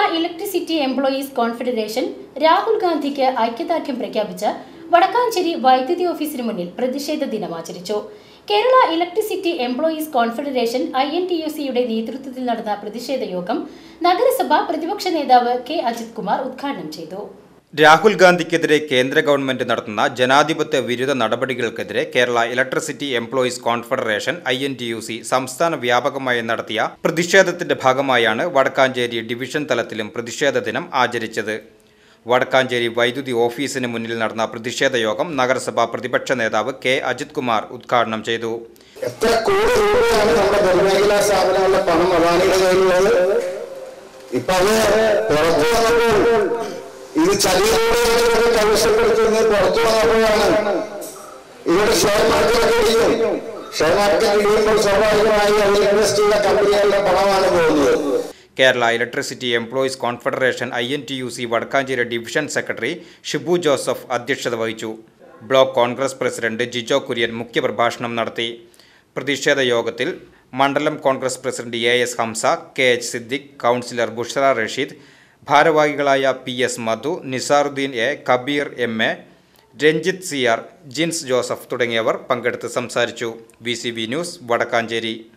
electricity employees confederation Rahul ഗാന്ധിക്ക് ഐക്യദാർഢ്യം പ്രഖ്യാപിച്ച് വടക്കാഞ്ചേരി വൈദ്യുതി ഓഫീസിന് മുന്നിൽ പ്രതിഷേധ ദിനം ആചരിച്ചു Kerala electricity employees confederation I N T U സിയുടെ നേതൃത്വത്തിൽ നടന്ന പ്രതിഷേധ യോഗം നഗരസഭ പ്രതിപക്ഷ നേതാവ് കെ അജിത് കുമാർ ഉദ്ഘാടനം ചെയ്തു രാഹുൽ ഗാന്ധിക്കെതിരെ കേന്ദ്ര ഗവൺമെന്റ് നടത്തുന്ന ജനാധിപത്യ വിരുദ്ധ നടപടികൾക്കെതിരെ Kerala electricity employees confederation I N T U C സംസ്ഥാന വ്യാപകമായി നടത്തിയ പ്രതിഷേധത്തിന്റെ ഭാഗമായാണ് വടക്കാഞ്ചേരി ഡിവിഷൻ തലത്തിലും പ്രതിഷേധ ദിനം ആചരിച്ചത് വടക്കാഞ്ചേരി വൈദ്യുതി ഓഫീസിന് മുന്നിൽ നടന്ന പ്രതിഷേധ യോഗം നഗരസഭാ പ്രതിപക്ഷ നേതാവ് കെ അജിത് കുമാർ ഉദ്ഘാടനം ചെയ്തു എത്ര കോടി രൂപയാണ് നമ്മുടെ പൊതുമേഖലാ സ്ഥാപനങ്ങളുടെ പണം അദാനിയുടെ കയ്യിലുള്ളത് ഇപ്പൊ അത് പുറത്തു വന്നപ്പോൾ ഇത് ചതിയിലൂടെ കൈവശപ്പെടുത്തുന്നത് പുറത്തു വന്നപ്പോഴാണ് ഇവിടെ ഷെയർ മാർക്കറ്റൊക്കെ ഇടിയും ഷെയർ മാർക്കറ്റ് ഇടിയുമ്പോൾ സ്വാഭാവികമായി അതിൽ ഇൻവെസ്റ്റ് ചെയ്ത കമ്പനികളുടെ പണമാണ് പോകുന്നത് Kerala electricity employees confederation I N T U C Vadakkanchery division secretary Shibu Joseph അധ്യക്ഷത വഹിച്ചു ബ്ലോക്ക് കോൺഗ്രസ് പ്രസിഡന്റ് ജിജോ കുര്യൻ മുഖ്യപ്രഭാഷണം നടത്തി പ്രതിഷേധ യോഗത്തിൽ മണ്ഡലം Congress president A S Hamsa K H Siddique councillor Bushara Rasheed ഭാരവാഹികളായ P S Madhu Nizaruddin A Kabeer M A Ranjith C R Jins Joseph തുടങ്ങിയവർ പങ്കെടുത്ത് സംസാരിച്ചു V C B news Vadakkanchery